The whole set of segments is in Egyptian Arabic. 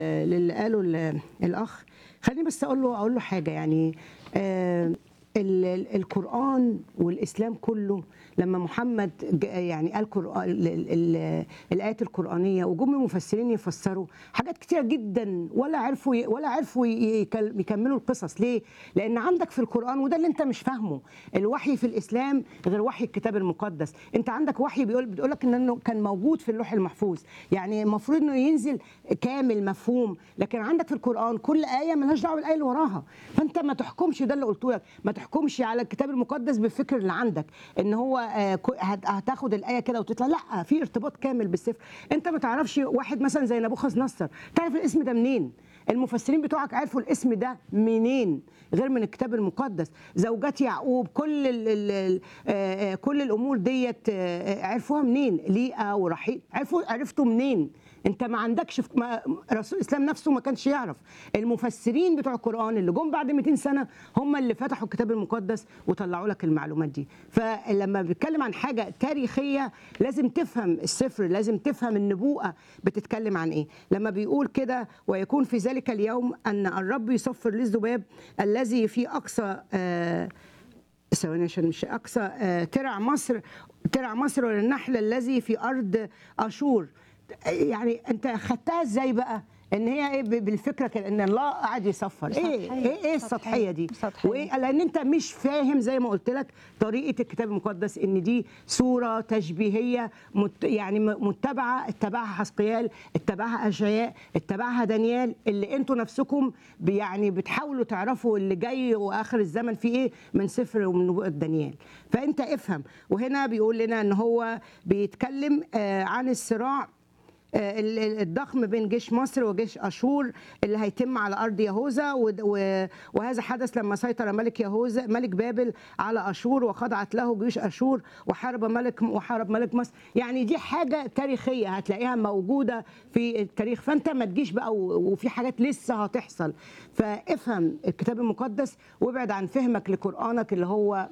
للي قاله ال- الاخ خليني بس اقول له اقول له حاجه يعني آه، ال- ال- القران والاسلام كله لما محمد ج- يعني قال قرآن ال- ال- ال- الايات القرانيه وجم المفسرين يفسروا حاجات كتيره جدا ولا عرفوا ي- ولا عرفوا ي- يكل- يكملوا القصص ليه؟ لان عندك في القران وده اللي انت مش فاهمه الوحي في الاسلام غير وحي الكتاب المقدس انت عندك وحي بيقول بتقول لك انه كان موجود في اللوح المحفوظ يعني المفروض انه ينزل كامل مفهوم لكن عندك في القران كل ايه ملهاش دعوه بالايه اللي وراها فانت ما تحكمش ده اللي قلته لك ما تحكمش على الكتاب المقدس بالفكر اللي عندك ان هو آه، كو- هت- هتاخد الايه كده وتطلع لا في ارتباط كامل بالسفر انت ما تعرفش واحد مثلا زي نبوخذ نصر تعرف الاسم ده منين المفسرين بتوعك عرفوا الاسم ده منين غير من الكتاب المقدس زوجات يعقوب كل ال ال ال آه، آه، كل الامور ديت آه، آه، عرفوها منين ليئه ورحيل عرفوا عرفتوا منين انت ما عندكش في- ما رسول الاسلام نفسه ما كانش يعرف المفسرين بتوع القران اللي جم بعد 200 سنه هم اللي فتحوا الكتاب المقدس وطلعوا لك المعلومات دي فلما بتتكلم عن حاجه تاريخيه لازم تفهم السفر لازم تفهم النبوءه بتتكلم عن ايه لما بيقول كده ويكون في ذلك اليوم ان الرب يصفر للذباب الذي في اقصى آه ثواني عشان مش اقصى آه، ترع مصر ترع مصر والنحل الذي في ارض اشور يعني انت خدتها ازاي بقى ان هي ايه ب- بالفكره كده ان الله قاعد يصفر ايه سطحية. ايه ايه السطحيه دي سطحية. وايه لان انت مش فاهم زي ما قلت لك طريقه الكتاب المقدس ان دي صوره تشبيهيه مت يعني م- متبعه اتبعها حسقيال اتبعها اشعياء اتبعها دانيال اللي انتوا نفسكم ب- يعني بتحاولوا تعرفوا اللي جاي واخر الزمن فيه ايه من سفر ومن نبوءه دانيال فانت افهم وهنا بيقول لنا ان هو بيتكلم آه، عن الصراع آه، ال- ال- الضخم بين جيش مصر وجيش اشور اللي هيتم على ارض يهوذا ود- و- وهذا حدث لما سيطر ملك يهوذا ملك بابل على اشور وخضعت له جيوش اشور وحارب ملك وحارب ملك مصر يعني دي حاجه تاريخيه هتلاقيها موجوده في التاريخ فانت ما تجيش بقى و- وفي حاجات لسه هتحصل فافهم الكتاب المقدس وابعد عن فهمك لقرانك اللي هو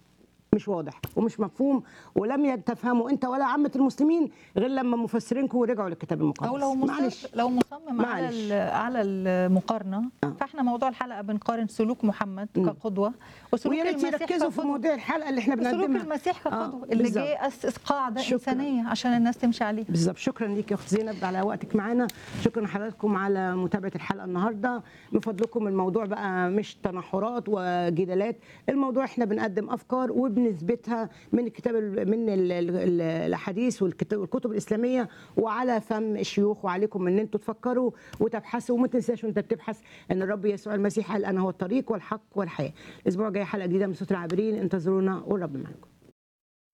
مش واضح ومش مفهوم ولم تفهموا انت ولا عامه المسلمين غير لما مفسرينكم رجعوا للكتاب المقدس او لو معلش مصر لو مصمم على معلش. ال- على المقارنه آه. فاحنا موضوع الحلقه بنقارن سلوك محمد كقدوه وسلوك ويا ريت المسيح يركزوا في كقدوة. مواضيع الحلقه اللي احنا سلوك بنقدمها المسيح كقدوه آه، اللي بالظبط. جه اسس قاعده شكراً. انسانيه عشان الناس تمشي عليها بالظبط شكرا ليك يا اخت زينب على وقتك معانا شكرا لحضراتكم على متابعه الحلقه النهارده من فضلكم الموضوع بقى مش تنحرات وجدالات الموضوع احنا بنقدم افكار وبنثبتها من الكتاب ال- من ال- ال- ال- الاحاديث والكتاب- والكتب الاسلاميه وعلى فم الشيوخ وعليكم ان انتم تفكروا وتبحثوا وما تنساش وانت بتبحث ان الرب يسوع المسيح قال انا هو الطريق والحق والحياه الاسبوع الجاي حلقه جديده من صوت العابرين انتظرونا والرب معاكم